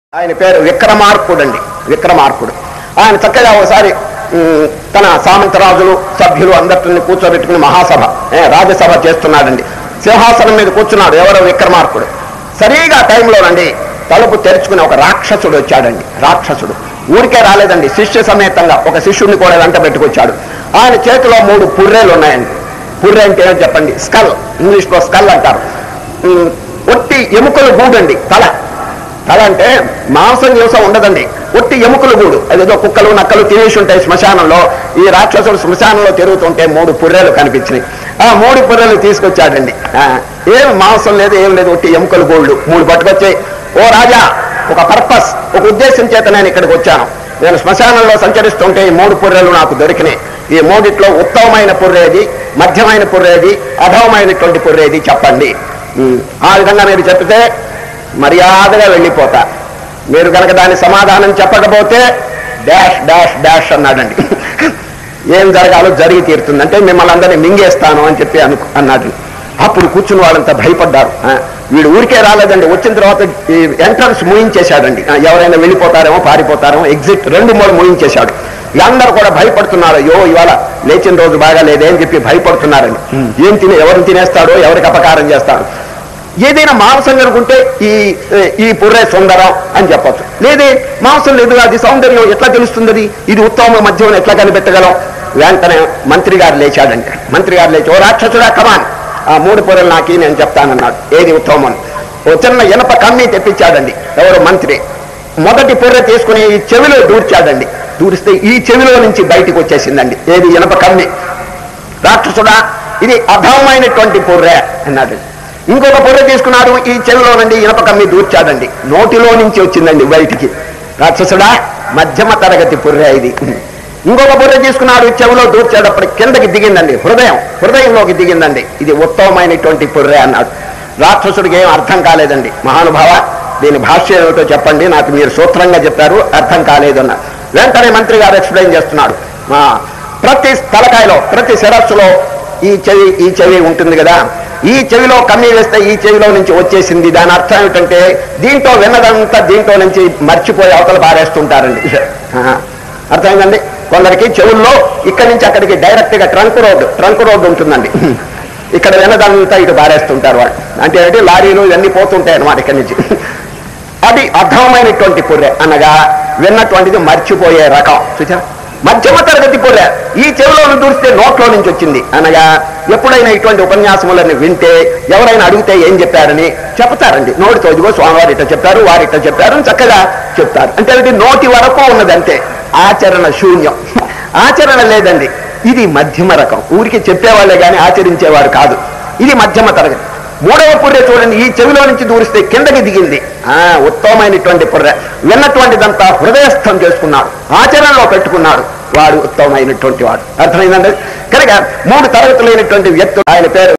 ఆయన పేరు విక్రమార్కుడు అండి విక్రమార్కుడు ఆయన చక్కగా ఒకసారి ఉమ్, తన సామంతరాజులు సభ్యులు అందరిని కూర్చోబెట్టుకుని మహాసభ ఏ, రాజ్యసభ చేస్తున్నాడండి సింహాసనం మీద కూర్చున్నాడు ఎవరో విక్రమార్కుడు సరిగా టైంలోనండి తలుపు తెరుచుకుని ఒక రాక్షసుడు వచ్చాడండి రాక్షసుడు ఊరికే రాలేదండి శిష్య సమేతంగా ఒక శిష్యుడిని కూడా వెంట పెట్టుకొచ్చాడు ఆయన చేతిలో మూడు పుర్రెలు ఉన్నాయండి పుర్రె అంటే ఏమో చెప్పండి స్కల్ ఇంగ్లీష్లో స్కల్ అంటారు ఉమ్, ఒట్టి ఎముకలు గూడండి తల తల అంటే మాంసం గింసం ఉండదండి ఒట్టి ఎముకలు గూడు అదేదో కుక్కలు నక్కలు తినేసి ఉంటాయి శ్మశానంలో ఈ రాక్షసుడు శ్మశానంలో తిరుగుతుంటే మూడు పుర్రెలు కనిపించినాయి ఆ మూడు పుర్రెలు తీసుకొచ్చాడండి ఆ, ఏం మాంసం లేదు ఏం లేదు ఒట్టి ఎముకలు గోళ్ళు మూడు పట్టుకొచ్చాయి ఓ రాజా ఒక పర్పస్ ఒక ఉద్దేశం చేత నేను ఇక్కడికి వచ్చాను నేను శ్మశానంలో సంచరిస్తుంటే ఈ మూడు పుర్రెలు నాకు దొరికినాయి ఈ మూడిట్లో ఉత్తమమైన పుర్రేది మధ్యమైన పుర్రేది అధవమైనటువంటి పుర్రేది చెప్పండి ఉమ్, ఆ విధంగా మీరు చెప్తే మర్యాదగా వెళ్ళిపోతా మీరు కనుక దాని సమాధానం చెప్పకపోతే డాష్ డాష్ డాష్ అన్నాడండి ఏం జరగాలో జరిగి తీరుతుంది అంటే మిమ్మల్ని అందరినీ మింగేస్తాను అని చెప్పి అను అన్నాడు అప్పుడు కూర్చుని వాళ్ళంతా భయపడ్డారు ఆ, వీడు ఊరికే రాలేదండి వచ్చిన తర్వాత ఈ ఎంట్రన్స్ ముయించేశాడండి ఆ, ఎవరైనా వెళ్ళిపోతారేమో పారిపోతారేమో ఎగ్జిట్ రెండు మూడు ముయించేశాడు అందరూ కూడా భయపడుతున్నారు అయ్యో ఇవాళ లేచిన రోజు బాగా లేదే అని చెప్పి భయపడుతున్నారండి ఏం తినే ఎవరిని తినేస్తాడో ఎవరికి అపకారం చేస్తాడు ఏదైనా మాంసం కనుకుంటే ఈ ఈ పుర్రే సుందరం అని చెప్పచ్చు లేదే మాంసం లేదు అది సౌందర్యం ఎట్లా తెలుస్తుంది అది ఇది ఉత్తమ మధ్యం ఎట్లా కనిపెట్టగలం వెంటనే మంత్రి గారు లేచాడండి మంత్రి గారు లేచి ఓ రాక్షసుడా కమాన్ ఆ మూడు పొరలు నాకి నేను చెప్తానన్నాడు ఏది ఉత్తమం ఓ చిన్న ఇనప కమ్మి తెప్పించాడండి ఎవరు మంత్రి మొదటి పొర్రె తీసుకుని ఈ చెవిలో దూర్చాడండి దూరిస్తే ఈ చెవిలో నుంచి బయటికి వచ్చేసిందండి ఏది ఇనప కమ్మి రాక్షసుడా ఇది అధమైనటువంటి పొర్రె అన్నాడు ఇంకొక పొర్రె తీసుకున్నాడు ఈ చెవిలో నుండి ఇనప కమ్మి దూర్చాడండి నోటిలో నుంచి వచ్చిందండి బయటికి రాక్షసుడా మధ్యమ తరగతి పొర్రె ఇది ఇంకొక పొర్రె తీసుకున్నాడు చెవిలో దూర్చేటప్పుడు కిందకి దిగిందండి హృదయం హృదయంలోకి దిగిందండి ఇది ఉత్తమమైనటువంటి పొర్రె అన్నాడు రాక్షసుడికి ఏం అర్థం కాలేదండి మహానుభావ దీని భాష్యం ఏమిటో చెప్పండి నాకు మీరు సూత్రంగా చెప్పారు అర్థం కాలేదు అన్నారు వెంటనే మంత్రి గారు ఎక్స్ప్లెయిన్ చేస్తున్నాడు మా ప్రతి తలకాయలో ప్రతి శిరస్సులో ఈ చెవి ఈ చెవి ఉంటుంది కదా ఈ చెవిలో కమ్మి వేస్తే ఈ చెవిలో నుంచి వచ్చేసింది దాని అర్థం ఏమిటంటే దీంట్లో విన్నదంతా దీంట్లో నుంచి మర్చిపోయి అవతల పారేస్తుంటారండి ఆ, అర్థమైందండి కొందరికి చెవుల్లో ఇక్కడి నుంచి అక్కడికి డైరెక్ట్ గా ట్రంక్ రోడ్ ట్రంక్ రోడ్ ఉంటుందండి ఇక్కడ విన్నదంతా ఇటు పారేస్తుంటారు వాళ్ళు అంటే ఏంటి లారీలు ఇవన్నీ పోతుంటాయి అన్నమాట ఇక్కడి నుంచి అది అర్థమైనటువంటి పొర్రె అనగా విన్నటువంటిది మర్చిపోయే రకం చూచా మధ్యమ తరగతి పొర్రె ఈ చెవిలో దూరిస్తే నోట్లో నుంచి వచ్చింది అనగా ఎప్పుడైనా ఇటువంటి ఉపన్యాసములను వింటే ఎవరైనా అడిగితే ఏం చెప్పారని చెప్తారండి నోటితో ఇదిగో స్వామివారు ఇట్లా చెప్పారు వారు ఇట్లా చెప్పారు అని చక్కగా చెప్తారు అంటే అది నోటి వరకు ఉన్నది అంతే ఆచరణ శూన్యం ఆచరణ లేదండి ఇది మధ్యమ రకం ఊరికి చెప్పేవాళ్ళే కానీ ఆచరించేవారు కాదు ఇది మధ్యమ తరగతి మూడవ పుర్రె చూడండి ఈ చెవిలో నుంచి దూరిస్తే కిందకి దిగింది ఆ ఉత్తమమైనటువంటి పుర్రె విన్నటువంటిదంతా హృదయస్థం చేసుకున్నాడు ఆచరణలో పెట్టుకున్నాడు వాడు ఉత్తమమైనటువంటి వాడు అర్థమైందండి కనుక మూడు తరగతులైనటువంటి వ్యక్తులు ఆయన పేరు